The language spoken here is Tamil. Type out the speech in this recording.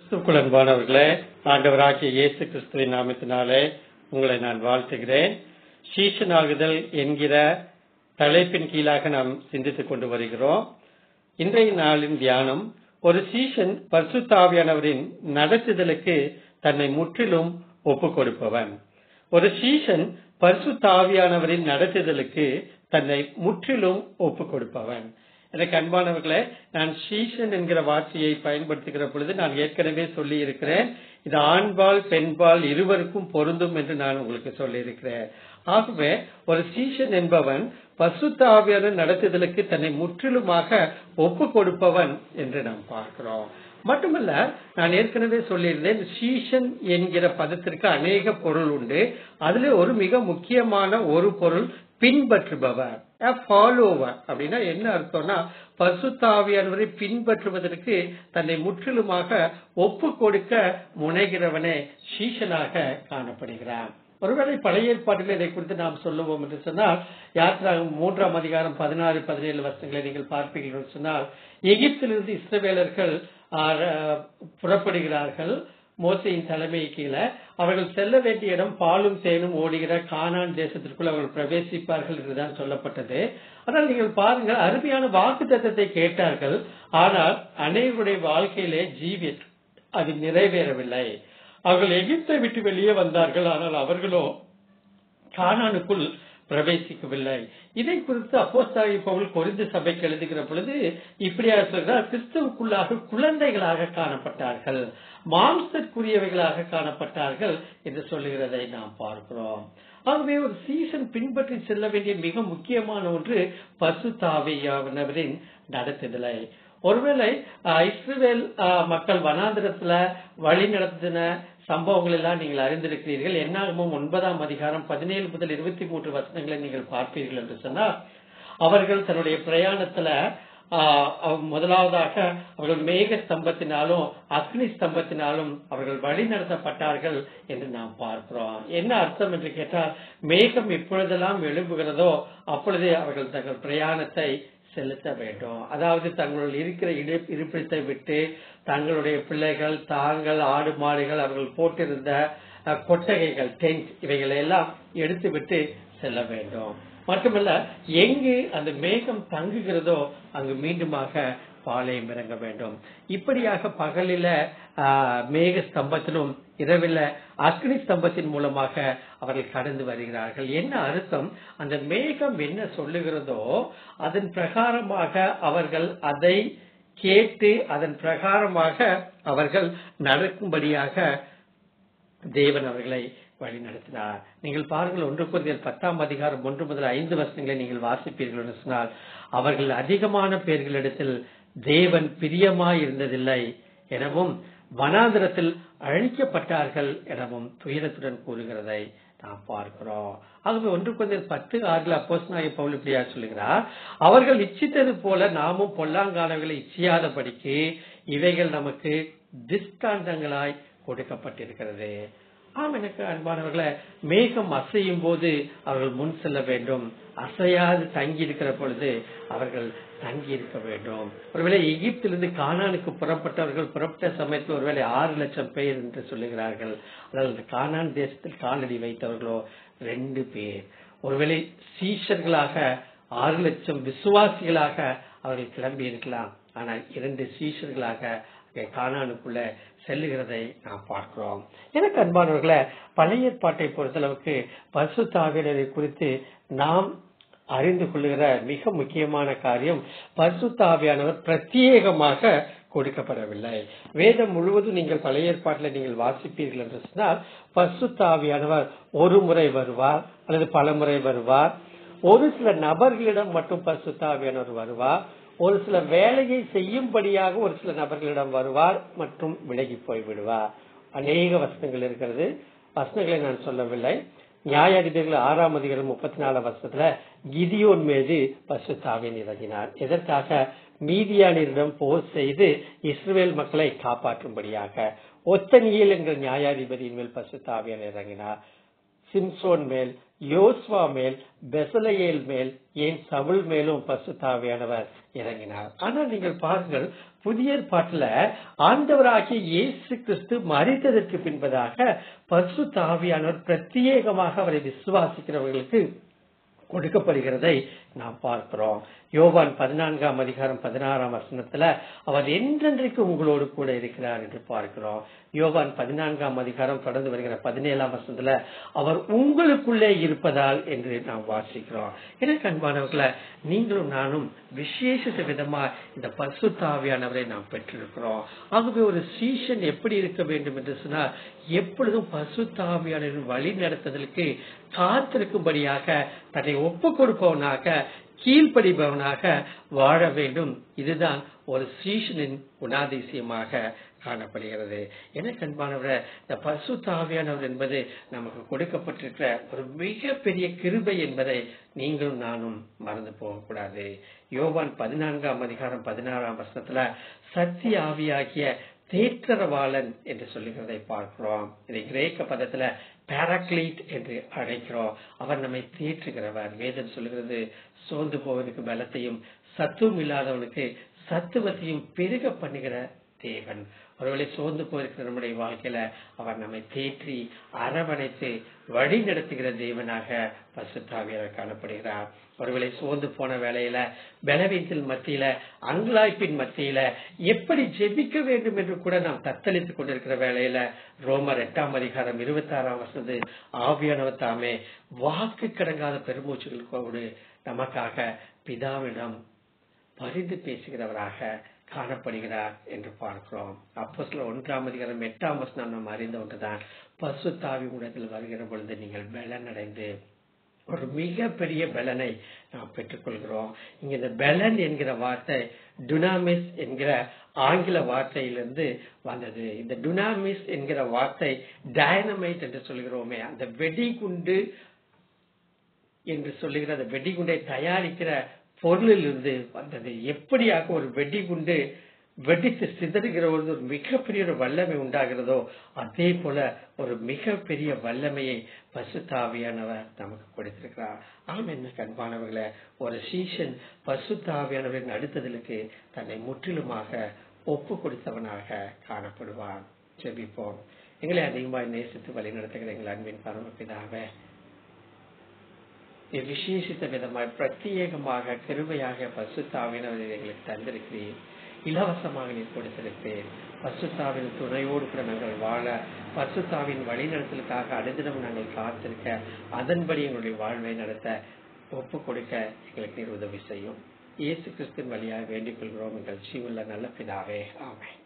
கிறிஸ்துக்குள் அன்பானவர்களே ஆண்டவராகிய இயேசு கிறிஸ்துவின் நாமத்தினாலே உங்களை நான் வாழ்த்துகிறேன் சீஷனாகுதல் என்கிற தலைப்பின் கீழாக நாம் சிந்தித்துக் கொண்டு வருகிறோம் இன்றைய நாளின் தியானம் ஒரு சீஷன் பரிசுத்தாவியானவரின் நடத்துதலுக்கு தன்னை முற்றிலும் ஒப்புக் கொடுப்பவன் ஒரு சீஷன் பரிசுத்தாவியானவரின் நடத்துதலுக்கு தன்னை முற்றிலும் ஒப்புக் கொடுப்பவன் எனக்கு அன்பானவர்களே நான் சீஷன் என்கிற வார்த்தையை பயன்படுத்துகிற பொழுது நான் ஏற்கனவே சொல்லி இருக்கிறேன் இது ஆண்பால் பெண்பால் இருவருக்கும் பொருந்தும் என்று நான் உங்களுக்கு சொல்லி இருக்கிறேன் ஆகவே ஒரு சீஷன் என்பவன் பசுத்தாவியான நடத்துதலுக்கு தன்னை முற்றிலுமாக ஒப்பு கொடுப்பவன் என்று நாம் பார்க்கிறோம் மட்டுமல்ல நான் ஏற்கனவே சொல்லியிருந்தேன் சீஷன் என்கிற பதத்திற்கு அநேக பொருள் உண்டு அதுல ஒரு மிக முக்கியமான ஒரு பொருள் பின்பற்றுபவர் ஃபாலோவர் அப்படின்னா என்ன அர்த்தம்னா பசுத்தாவியானவரை பின்பற்றுவதற்கு தன்னை முற்றிலுமாக ஒப்பு கொடுக்க முனைகிறவனே சீஷனாக காணப்படுகிறான் ஒருவேளை பழைய ஏற்பாட்டில் இதை குறித்து நாம் சொல்லுவோம் என்று சொன்னால் யாத்திராகும் மூன்றாம் அதிகாரம் பதினாறு பதினேழு வருஷங்களை நீங்கள் பார்ப்பீர்கள் என்று சொன்னால் எகிப்திலிருந்து இஸ்ரவேலர்கள் புறப்படுகிறார்கள் மோசையின் தலைமை கீழே அவர்கள் செல்ல வேண்டிய இடம் பாலும் தேனும் ஓடுகிற கானான் தேசத்திற்குள் அவர்கள் பிரவேசிப்பார்கள் என்றுதான் சொல்லப்பட்டது ஆனால் நீங்கள் பாருங்கள் அருமையான வாக்கு தத்தத்தை கேட்டார்கள் ஆனால் அனைவருடைய வாழ்க்கையிலே ஜீவி அது நிறைவேறவில்லை அவர்கள் எகிப்தை விட்டு வெளியே வந்தார்கள் ஆனால் அவர்களோ கானானுக்குள் பிரவேசிக்கவில்லை இதை குறித்து அப்போஸ்தாகி பவுல் குறிந்து சபைக்கு எழுதுகிற பொழுது இப்படியாக சொல்கிறார் கிறிஸ்துவுக்குள்ளாக குழந்தைகளாக காணப்பட்டார்கள் மாம்சற்குரியவைகளாக காணப்பட்டார்கள் என்று சொல்லுகிறதை நாம் பார்க்கிறோம் ஆகவே ஒரு சீசன் பின்பற்றி செல்ல வேண்டிய மிக முக்கியமான ஒன்று பசு தாவையானவரின் நடத்துதலை ஒருவேளை இஸ்ரேல் மக்கள் வனாந்திரத்துல வழி நடத்தின சம்பவங்கள் எல்லாம் நீங்கள் அறிந்திருக்கிறீர்கள் என்னாகமும் ஒன்பதாம் அதிகாரம் பதினேழு முதல் இருபத்தி மூன்று வசனங்களை நீங்கள் பார்ப்பீர்கள் என்று சொன்னால் அவர்கள் தன்னுடைய பிரயாணத்துல முதலாவதாக அவர்கள் மேக ஸ்தம்பத்தினாலும் அக்னி ஸ்தம்பத்தினாலும் அவர்கள் வழி நடத்தப்பட்டார்கள் என்று நாம் பார்க்கிறோம் என்ன அர்த்தம் என்று கேட்டால் மேகம் எப்பொழுதெல்லாம் எழும்புகிறதோ அப்பொழுதே அவர்கள் தங்கள் பிரயாணத்தை செலுத்த வேண்டும் அதாவது தங்களுடைய இருக்கிற இருப்பிடத்தை விட்டு தங்களுடைய பிள்ளைகள் தாங்கள் ஆடு மாடுகள் அவர்கள் போட்டிருந்த கொட்டகைகள் டென்ட் இவைகளை எல்லாம் எடுத்துவிட்டு செல்ல வேண்டும் மட்டுமல்ல எங்கு அந்த மேகம் தங்குகிறதோ அங்கு மீண்டுமாக பாளையம் இறங்க வேண்டும் இப்படியாக பகலில மேக ஸ்தம்பத்திலும் இரவில் அக்னி ஸ்தம்பத்தின் மூலமாக அவர்கள் கடந்து வருகிறார்கள் என்ன அர்த்தம் அந்த மேகம் என்ன சொல்லுகிறதோ அதன் பிரகாரமாக அவர்கள் அதை கேட்டு அதன் பிரகாரமாக அவர்கள் நடக்கும்படியாக தேவன் அவர்களை வழி நடத்தினார் நீங்கள் பாருங்கள் ஒன்று குருதியல் பத்தாம் அதிகாரம் ஒன்று முதல் ஐந்து வருஷங்களை நீங்கள் வாசிப்பீர்கள் என்று சொன்னால் அவர்கள் அதிகமான பேர்களிடத்தில் தேவன் பிரியமாய் இருந்ததில்லை எனவும் வனாந்திரத்தில் அழிக்கப்பட்டார்கள் எனவும் துயரத்துடன் கூறுகிறதை நாம் பார்க்கிறோம் ஆகவே ஒன்று கொஞ்சம் பத்து ஆறுல அப்போஸ் நாய பவுல் இப்படியா சொல்லுகிறார் அவர்கள் இச்சித்தது போல நாமும் பொல்லாங்கானவர்களை இச்சியாதபடிக்கு இவைகள் நமக்கு திஷ்டாந்தங்களாய் கொடுக்கப்பட்டிருக்கிறது ஆம் எனக்கு அன்பானவர்களை மேகம் அசையும் போது அவர்கள் முன் செல்ல வேண்டும் அசையாது தங்கி இருக்கிற பொழுது அவர்கள் தங்கி இருக்க வேண்டும் ஒருவேளை எகிப்திலிருந்து கானானுக்கு புறப்பட்டவர்கள் புறப்பட்ட சமயத்தில் ஒருவேளை ஆறு லட்சம் பேர் என்று சொல்லுகிறார்கள் அதாவது கானான் தேசத்தில் காலடி வைத்தவர்களோ ரெண்டு பேர் ஒருவேளை சீஷர்களாக ஆறு லட்சம் விசுவாசிகளாக அவர்கள் கிளம்பி இருக்கலாம் ஆனால் இரண்டு சீஷர்களாக காணானுக்குள்ள செல்லுகிறதை நாம் பார்க்கிறோம் எனக்கு அன்பானவர்களை பழைய ஏற்பாட்டை பொறுத்தளவுக்கு பரிசுத்தாவியரை குறித்து நாம் அறிந்து கொள்ளுகிற மிக முக்கியமான காரியம் பரிசுத்தாவியானவர் பிரத்யேகமாக கொடுக்கப்படவில்லை வேதம் முழுவதும் நீங்கள் பழைய ஏற்பாட்டில் நீங்கள் வாசிப்பீர்கள் என்று சொன்னால் பரிசுத்தாவியானவர் ஒரு முறை வருவார் அல்லது பல முறை வருவார் ஒரு சில நபர்களிடம் மட்டும் பரிசுத்தாவியானவர் வருவார் ஒரு சில வேலையை செய்யும்படியாக ஒரு சில நபர்களிடம் வருவார் மற்றும் விலகி போய்விடுவார் அநேக வசனங்கள் இருக்கிறது வசனங்களை நான் சொல்லவில்லை நியாயாதிபதிகள் ஆறாம் அதிகாரம் முப்பத்தி நாலாம் வருஷத்துல கிதியோன் மீது பசுத்தாவின் இறங்கினார் எதற்காக மீதியானிடம் போர் செய்து இஸ்ரேல் மக்களை காப்பாற்றும்படியாக ஒத்தனியல் என்கிற நியாயாதிபதியின் மேல் பசுத்தாவியன் இறங்கினார் சிம்சோன் மேல் யோஸ்வா மேல் பெசலையேல் மேல் ஏன் சவுல் மேலும் பசுத்தாவியானவர் இறங்கினார் ஆனால் நீங்கள் பாருங்கள் புதிய ஏற்பாட்டுல ஆண்டவராகிய இயேசு கிறிஸ்து மறித்ததற்கு பின்பதாக பசு தாவியானவர் பிரத்யேகமாக அவரை விசுவாசிக்கிறவர்களுக்கு கொடுக்கப்படுகிறதை நாம் பார்க்கிறோம் யோவான் பதினான்காம் அதிகாரம் பதினாறாம் வசனத்துல அவர் என்றென்றைக்கு உங்களோடு கூட இருக்கிறார் என்று பார்க்கிறோம் யோவான் பதினான்காம் அதிகாரம் தொடர்ந்து வருகிற பதினேழாம் வசனத்துல அவர் உங்களுக்குள்ளே இருப்பதால் என்று நாம் வாசிக்கிறோம் எனக்கு அன்பானவர்களை நீங்களும் நானும் விசேஷ விதமா இந்த பசு தாவியானவரை நாம் பெற்றிருக்கிறோம் ஆகவே ஒரு சீசன் எப்படி இருக்க வேண்டும் என்று சொன்னால் எப்பொழுதும் பசு தாவியானவரின் வழி நடத்துதலுக்கு காத்திருக்கும்படியாக தன்னை ஒப்பு கொடுப்பவனாக கீழ்ப்படிபவனாக வாழ வேண்டும் இதுதான் ஒரு சீஷனின் குணாதிசயமாக காணப்படுகிறது எனக்கு அன்பானவர் இந்த பசு தாவியானவர் என்பது நமக்கு கொடுக்கப்பட்டிருக்கிற ஒரு மிகப்பெரிய கிருபை என்பதை நீங்களும் நானும் மறந்து போகக்கூடாது யோவான் பதினான்காம் அதிகாரம் பதினாறாம் வருஷத்துல சத்திய ஆவியாகிய தேற்றரவாளன் என்று சொல்லுகிறதை பார்க்கிறோம் இதை கிரேக்க பதத்துல பாராக்லீட் என்று அழைக்கிறோம் அவர் நம்மை தேற்றுகிறவர் வேதம் சொல்லுகிறது சோர்ந்து போவனுக்கு பலத்தையும் சத்துவம் இல்லாதவனுக்கு சத்துவத்தையும் பெருக பண்ணுகிற தேவன் ஒருவேளை சோர்ந்து போயிருக்கிற நம்முடைய வாழ்க்கையில அவர் நம்மை தேற்றி அரவணைத்து வழி நடத்துகிற தேவனாக பசுத்தாவியர் காணப்படுகிறார் ஒருவேளை சோர்ந்து போன வேலையில பலவீனத்தில் மத்தியில அங்கலாய்ப்பின் மத்தியில எப்படி ஜெபிக்க வேண்டும் என்று கூட நாம் தத்தளித்துக் கொண்டிருக்கிற வேலையில ரோமர் எட்டாம் அதிகாரம் இருபத்தி ஆறாம் வருஷத்து ஆவியானவர் தாமே வாக்கு கடங்காத பெருமூச்சுகளோடு நமக்காக பிதாவிடம் பரிந்து பேசுகிறவராக காணப்படுகிறார் என்று பார்க்கிறோம் அப்போ சில ஒன்றாம் அதிகாரம் எட்டாம் வசனம் நாம் அறிந்த ஒன்றுதான் பசு தாவி உடத்தில் வருகிற பொழுது நீங்கள் பலன் அடைந்து ஒரு மிகப்பெரிய பலனை நாம் பெற்றுக்கொள்கிறோம் இங்க இந்த பலன் என்கிற வார்த்தை டுனாமிஸ் என்கிற ஆங்கில வார்த்தையிலிருந்து வந்தது இந்த டுனாமிஸ் என்கிற வார்த்தை டைனமைட் என்று சொல்கிறோமே அந்த வெடிகுண்டு என்று சொல்லுகிற அந்த வெடிகுண்டை தயாரிக்கிற பொருளிலிருந்து வந்தது எப்படியாக ஒரு வெடிகுண்டு வெடித்து சிதறுகிற பொழுது ஒரு மிகப்பெரிய ஒரு வல்லமை உண்டாகிறதோ அதே போல ஒரு மிகப்பெரிய வல்லமையை பசுத்தாவியானவர் நமக்கு கொடுத்திருக்கிறார் ஆம் என்ன கண்பானவர்களே ஒரு சீசன் பசுத்தாவியானவரின் அடுத்ததலுக்கு தன்னை முற்றிலுமாக ஒப்பு கொடுத்தவனாக காணப்படுவான் செபிப்போம் எங்களை அதிகமாக நேசித்து வழி நடத்துகிற எங்கள் அன்பின் பரமபிதாவே விசேஷித்த விதமாய் பிரத்யேகமாக கிருபையாக பசுத்தாவினவரை எங்களுக்கு தந்திருக்கிறேன் இலவசமாக நீ கொடுத்திருப்பேன் பசுத்தாவின் துணையோடு கூட நாங்கள் வாழ பசுத்தாவின் வழிநடத்தலுக்காக அனுதினம் நாங்கள் காத்திருக்க அதன்படி எங்களுடைய வாழ்வை நடத்த ஒப்பு கொடுக்க எங்களுக்கு நீர் உதவி செய்யும் இயேசு கிறிஸ்துவின் வழியாக வேண்டிக் கொள்கிறோம் எங்கள் ஜீவுள்ள நல்ல பிதாவே ஆமை